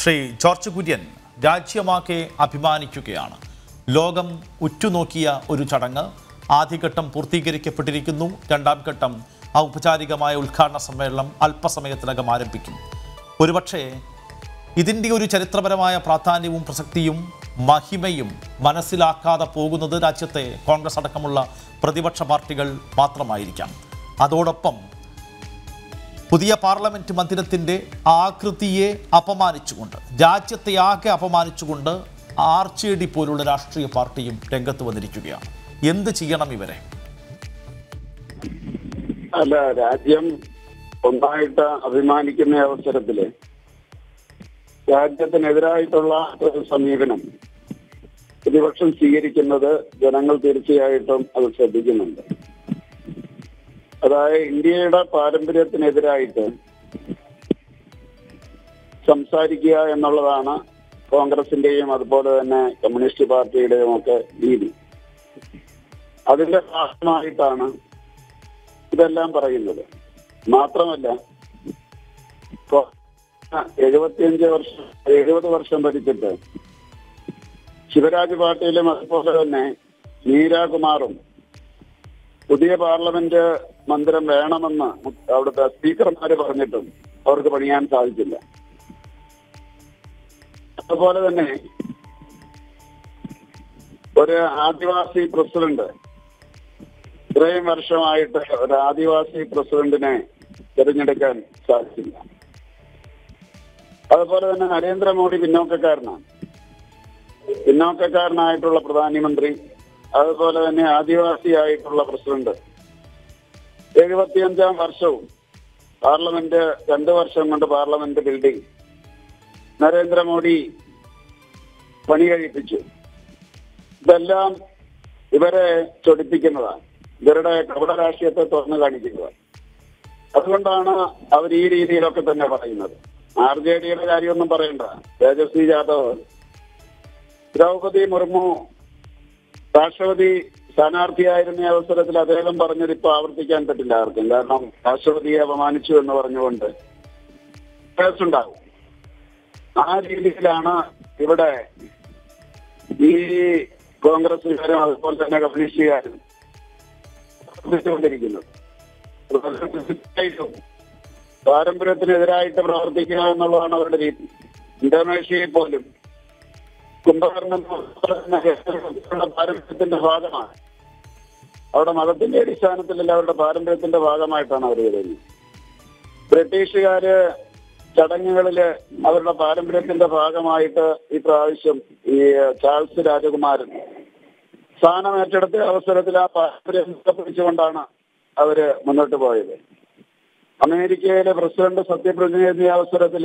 ശ്രീ ജോർജ് കുര്യൻ രാജ്യമാകെ അഭിമാനിക്കുകയാണ് ലോകം ഉറ്റുനോക്കിയ ഒരു ചടങ്ങ് ആദ്യഘട്ടം പൂർത്തീകരിക്കപ്പെട്ടിരിക്കുന്നു രണ്ടാം ഘട്ടം ഔപചാരികമായ ഉദ്ഘാടന സമ്മേളനം അല്പസമയത്തിനകം ആരംഭിക്കും ഒരുപക്ഷേ ഇതിൻ്റെ ഒരു ചരിത്രപരമായ പ്രാധാന്യവും പ്രസക്തിയും മഹിമയും മനസ്സിലാക്കാതെ പോകുന്നത് രാജ്യത്തെ കോൺഗ്രസ് അടക്കമുള്ള പ്രതിപക്ഷ പാർട്ടികൾ മാത്രമായിരിക്കാം അതോടൊപ്പം പുതിയ പാർലമെന്റ് മന്ദിരത്തിന്റെ ആകൃതിയെ അപമാനിച്ചുകൊണ്ട് രാജ്യത്തെ ആകെ അപമാനിച്ചുകൊണ്ട് ആർ ജെ ഡി പോലുള്ള രാഷ്ട്രീയ പാർട്ടിയും രംഗത്ത് വന്നിരിക്കുകയാണ് എന്ത് ചെയ്യണം ഇവരെ അല്ല രാജ്യം ഒന്നായിട്ട് അഭിമാനിക്കുന്ന അവസരത്തില് രാജ്യത്തിനെതിരായിട്ടുള്ള ഒരു സമീപനം പ്രതിപക്ഷം സ്വീകരിക്കുന്നത് ജനങ്ങൾ തീർച്ചയായിട്ടും അത് ശ്രദ്ധിക്കുന്നുണ്ട് അതായത് ഇന്ത്യയുടെ പാരമ്പര്യത്തിനെതിരായിട്ട് സംസാരിക്കുക എന്നുള്ളതാണ് കോൺഗ്രസിന്റെയും അതുപോലെ തന്നെ കമ്മ്യൂണിസ്റ്റ് പാർട്ടിയുടെയും ഒക്കെ രീതി അതിന്റെ ഭാഗമായിട്ടാണ് ഇതെല്ലാം പറയുന്നത് മാത്രമല്ല കൊ- എഴുപത്തിയഞ്ച് വർഷം എഴുപത് വർഷം ഭരിച്ചിട്ട് ശിവരാജ് പാട്ടീലും അതുപോലെ തന്നെ മീരാകുമാറും പുതിയ പാർലമെന്റ് മന്ദിരം വേണമെന്ന് അവിടുത്തെ സ്പീക്കർമാര് പറഞ്ഞിട്ടും അവർക്ക് പണിയാൻ സാധിച്ചില്ല അതുപോലെ തന്നെ ഒരു ആദിവാസി പ്രസിഡന്റ് ഇത്രയും വർഷമായിട്ട് ഒരു ആദിവാസി പ്രസിഡന്റിനെ തിരഞ്ഞെടുക്കാൻ സാധിച്ചില്ല അതുപോലെ തന്നെ നരേന്ദ്രമോദി പിന്നോക്കക്കാരനാണ് പിന്നോക്കക്കാരനായിട്ടുള്ള പ്രധാനമന്ത്രി അതുപോലെ തന്നെ ആദിവാസിയായിട്ടുള്ള പ്രസിഡന്റ് എഴുപത്തിയഞ്ചാം വർഷവും പാർലമെന്റ് രണ്ടു വർഷം കൊണ്ട് പാർലമെന്റ് ബിൽഡിംഗ് നരേന്ദ്രമോദി പണി കഴിപ്പിച്ചു ഇതെല്ലാം ഇവരെ ചൊടിപ്പിക്കുന്നതാണ് ഇവരുടെ കപട രാഷ്ട്രീയത്തെ തുറന്നു കാണിക്കുന്നതാണ് അതുകൊണ്ടാണ് അവർ ഈ രീതിയിലൊക്കെ തന്നെ പറയുന്നത് ആർ ജെ ഡിയുടെ കാര്യമൊന്നും പറയണ്ട തേജസ്വി യാദവ് ദ്രൗപതി മുർമു രാഷ്ട്രപതി സ്ഥാനാർത്ഥിയായിരുന്ന അവസരത്തിൽ അദ്ദേഹം പറഞ്ഞത് ഇപ്പൊ ആവർത്തിക്കാൻ പറ്റില്ല ആർക്കും കാരണം രാഷ്ട്രപതിയെ അപമാനിച്ചു എന്ന് പറഞ്ഞുകൊണ്ട് കേസുണ്ടാകും ആ രീതിയിലാണ് ഇവിടെ ഈ കോൺഗ്രസുകാരും അതുപോലെ തന്നെ കമ്മ്യൂണിസ്റ്റുകാരും പ്രവർത്തിച്ചുകൊണ്ടിരിക്കുന്നത് തീർച്ചയായിട്ടും പാരമ്പര്യത്തിനെതിരായിട്ട് പ്രവർത്തിക്കുക എന്നുള്ളതാണ് അവരുടെ രീതി ഇന്തോനേഷ്യയിൽ പോലും കുംഭകർണൻ പാരമ്പര്യത്തിന്റെ ഭാഗമാണ് അവിടെ മതത്തിന്റെ അടിസ്ഥാനത്തിലല്ല അവരുടെ പാരമ്പര്യത്തിന്റെ ഭാഗമായിട്ടാണ് അവർ വരുന്നത് ബ്രിട്ടീഷുകാര് ചടങ്ങുകളില് അവരുടെ പാരമ്പര്യത്തിന്റെ ഭാഗമായിട്ട് ഈ പ്രാവശ്യം ഈ ചാൾസ് രാജകുമാരൻ സ്ഥാനം ഏറ്റെടുത്ത അവസരത്തിൽ ആ പാരമ്പര്യം പിടിച്ചുകൊണ്ടാണ് അവര് മുന്നോട്ട് പോയത് അമേരിക്കയിലെ പ്രസിഡന്റ് സത്യപ്രതിജ്ഞ ചെയ്യുന്ന അവസരത്തില്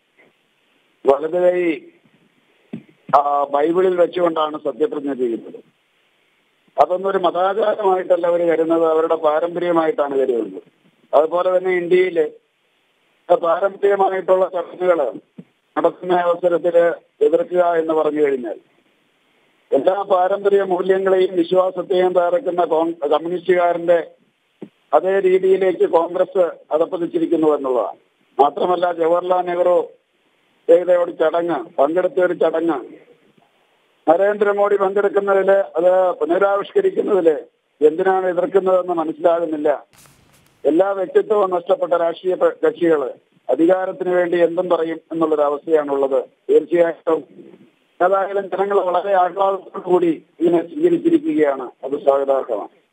വലത് കൈ ആ, ബൈബിളിൽ വെച്ചുകൊണ്ടാണ് സത്യപ്രതിജ്ഞ ചെയ്യുന്നത് അതൊന്നും ഒരു മതാചാരമായിട്ടല്ല അവർ കരുതുന്നത് അവരുടെ പാരമ്പര്യമായിട്ടാണ് കരുതുന്നത് അതുപോലെ തന്നെ ഇന്ത്യയില് പാരമ്പര്യമായിട്ടുള്ള ചടങ്ങുകൾ നടത്തുന്ന അവസരത്തില് എതിർക്കുക എന്ന് പറഞ്ഞു കഴിഞ്ഞാൽ എല്ലാ പാരമ്പര്യ മൂല്യങ്ങളെയും വിശ്വാസത്തെയും തകർക്കുന്ന കോൺ- കമ്മ്യൂണിസ്റ്റുകാരന്റെ അതേ രീതിയിലേക്ക് കോൺഗ്രസ് അതപ്പതിച്ചിരിക്കുന്നു എന്നുള്ളതാണ് മാത്രമല്ല ജവഹർലാൽ നെഹ്റു ചെയ്ത ഒരു ചടങ്ങ് പങ്കെടുത്ത ഒരു ചടങ്ങ് നരേന്ദ്രമോദി പങ്കെടുക്കുന്നതില് അത് പുനരാവിഷ്കരിക്കുന്നതില് എന്തിനാണ് എതിർക്കുന്നതെന്ന് മനസ്സിലാകുന്നില്ല എല്ലാ വ്യക്തിത്വവും നഷ്ടപ്പെട്ട രാഷ്ട്രീയ പ- കക്ഷികള് അധികാരത്തിന് വേണ്ടി എന്തും പറയും എന്നുള്ളൊരു അവസ്ഥയാണുള്ളത് തീർച്ചയായിട്ടും ഏതായാലും ജനങ്ങൾ വളരെ ആഹ്ലാദത്തോടു കൂടി ഇതിനെ സ്വീകരിച്ചിരിക്കുകയാണ് അത് സ്വാഗതാർഹമാണ്